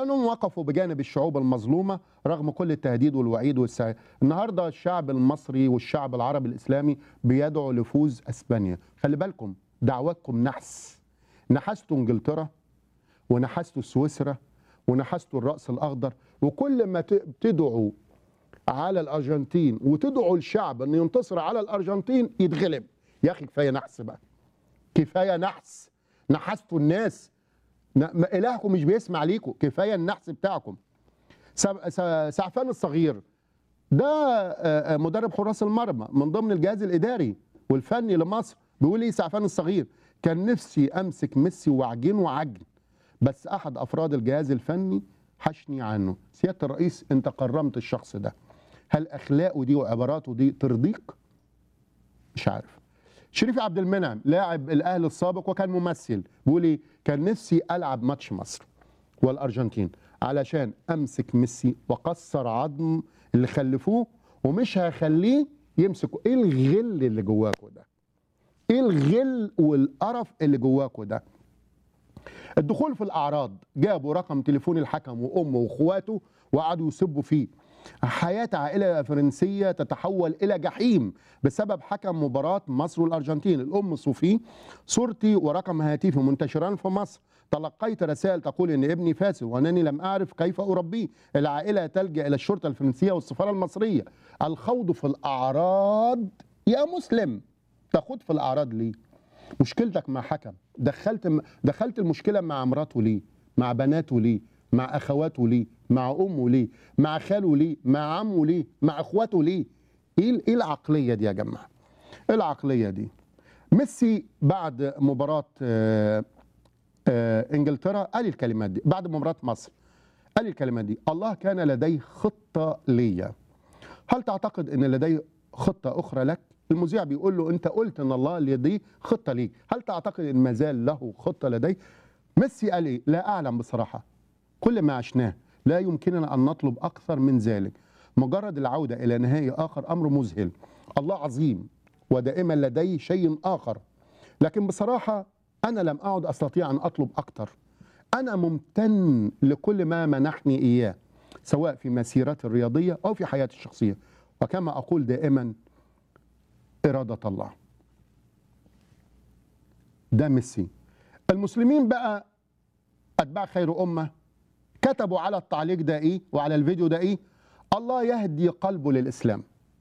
لانهم وقفوا بجانب الشعوب المظلومه رغم كل التهديد والوعيد والسعي النهارده الشعب المصري والشعب العربي الاسلامي بيدعو لفوز اسبانيا خلي بالكم دعواتكم نحس نحستوا انجلترا ونحستوا سويسرا ونحستوا الراس الاخضر وكل ما ت- تدعوا على الارجنتين وتدعوا الشعب انه ينتصر على الارجنتين يتغلب يا اخي كفايه نحس بقى كفايه نحس نحستوا الناس ن- ما- الهكم مش بيسمع ليكم كفايه النحس بتاعكم سع- سع- سعفان الصغير ده آه، آه، مدرب حراس المرمى من ضمن الجهاز الاداري والفني لمصر بيقول ايه سعفان الصغير كان نفسي امسك ميسي واعجنه وعجن بس احد افراد الجهاز الفني حشني عنه سياده الرئيس انت كرمت الشخص ده هل اخلاقه دي وعباراته دي ترضيك مش عارف شريف عبد المنعم لاعب الاهلي السابق وكان ممثل بيقول ايه كان نفسي العب ماتش مصر والارجنتين علشان امسك ميسي واكسر عظم اللي خلفوه ومش هخليه يمسكوا ايه الغل اللي جواكوا ده ايه الغل والقرف اللي جواكوا ده الدخول في الاعراض جابوا رقم تليفون الحكم وامه واخواته وقعدوا يسبوا فيه حياة عائلة فرنسية تتحول إلى جحيم بسبب حكم مباراة مصر والأرجنتين الأم صوفي صورتي ورقم هاتفي منتشران في مصر تلقيت رسائل تقول إن ابني فاسد وأنني لم أعرف كيف أربيه العائلة تلجأ إلى الشرطة الفرنسية والسفارة المصرية الخوض في الأعراض يا مسلم تخوض في الأعراض ليه مشكلتك مع حكم دخلت دخلت المشكله مع مراته ليه مع بناته ليه مع اخواته ليه مع امه ليه مع خاله ليه مع عمه ليه مع اخواته ليه ايه ايه العقليه دي يا جماعه ايه العقليه دي ميسي بعد مباراه آه، آه، انجلترا قال الكلمات دي بعد مباراه مصر قال الكلمات دي الله كان لديه خطه ليا هل تعتقد ان لديه خطه اخرى لك المذيع بيقول له انت قلت ان الله لديه خطه ليك هل تعتقد ان ما زال له خطه لديه ميسي قال ايه لا اعلم بصراحه كل ما عشناه لا يمكننا ان نطلب اكثر من ذلك مجرد العوده الى نهائي اخر امر مذهل الله عظيم ودائما لديه شيء اخر لكن بصراحه انا لم اعد استطيع ان اطلب اكثر انا ممتن لكل ما منحني اياه سواء في مسيرتي الرياضيه او في حياتي الشخصيه وكما اقول دائما اراده الله ده ميسي المسلمين بقى اتباع خير امه كتبوا على التعليق ده ايه وعلى الفيديو ده ايه الله يهدي قلبه للاسلام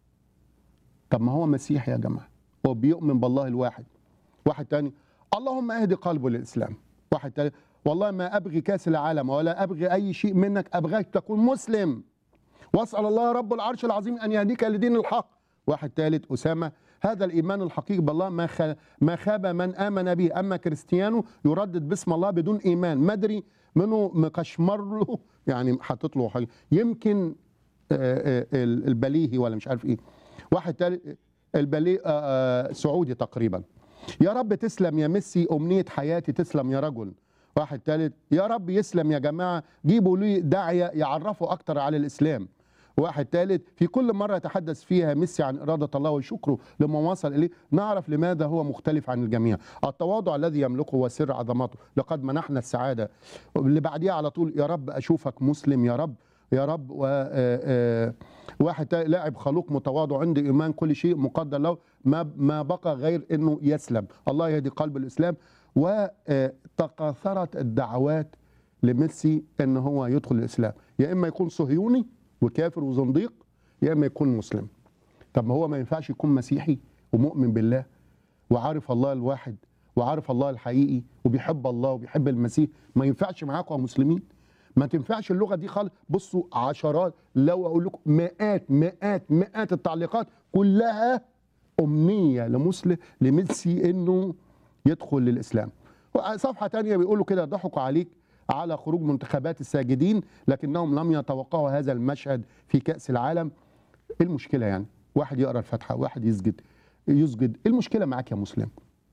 طب ما هو مسيحي يا جماعه هو بيؤمن بالله الواحد واحد تاني اللهم اهدي قلبه للاسلام واحد تاني والله ما ابغي كاس العالم ولا ابغي اي شيء منك ابغاك تكون مسلم واسال الله رب العرش العظيم ان يهديك لدين الحق واحد ثالث اسامه هذا الايمان الحقيقي بالله ما خ... ما خاب من امن به اما كريستيانو يردد باسم الله بدون ايمان ما ادري منه مكشمر له يعني حاطط له حاجه يمكن آه، آه، البليهي ولا مش عارف ايه واحد ثالث البليه آه، آه، سعودي تقريبا يا رب تسلم يا ميسي امنيه حياتي تسلم يا رجل واحد ثالث يا رب يسلم يا جماعه جيبوا لي داعيه يعرفوا اكتر على الاسلام واحد ثالث في كل مرة يتحدث فيها ميسي عن إرادة الله وشكره لما وصل إليه نعرف لماذا هو مختلف عن الجميع التواضع الذي يملكه هو سر عظمته لقد منحنا السعادة اللي بعديها على طول يا رب أشوفك مسلم يا رب يا رب و آه، آه، واحد تاني لاعب خلوق متواضع عنده ايمان كل شيء مقدر له ما ما بقى غير انه يسلم الله يهدي قلب الاسلام وتكاثرت الدعوات لميسي ان هو يدخل الاسلام يا اما يكون صهيوني وكافر وزنديق يا اما يكون مسلم طب ما هو ما ينفعش يكون مسيحي ومؤمن بالله وعارف الله الواحد وعارف الله الحقيقي وبيحب الله وبيحب المسيح ما ينفعش معاكم يا مسلمين ما تنفعش اللغه دي خالص بصوا عشرات لو اقول لكم مئات مئات مئات التعليقات كلها امنيه لمسلم لميسي انه يدخل للاسلام صفحه تانية بيقولوا كده ضحكوا عليك على خروج منتخبات الساجدين لكنهم لم يتوقعوا هذا المشهد في كاس العالم ايه المشكله يعني واحد يقرا الفاتحه واحد يسجد يسجد ايه المشكله معاك يا مسلم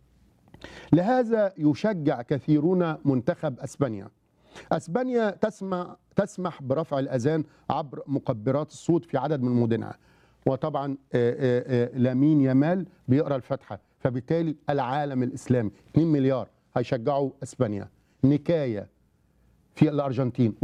لهذا يشجع كثيرون منتخب اسبانيا اسبانيا تسمح تسمح برفع الاذان عبر مكبرات الصوت في عدد من مدنها وطبعا آه، آه، آه، لامين يامال بيقرا الفاتحه فبالتالي العالم الاسلامي 2 مليار هيشجعوا اسبانيا نكايه في الارجنتين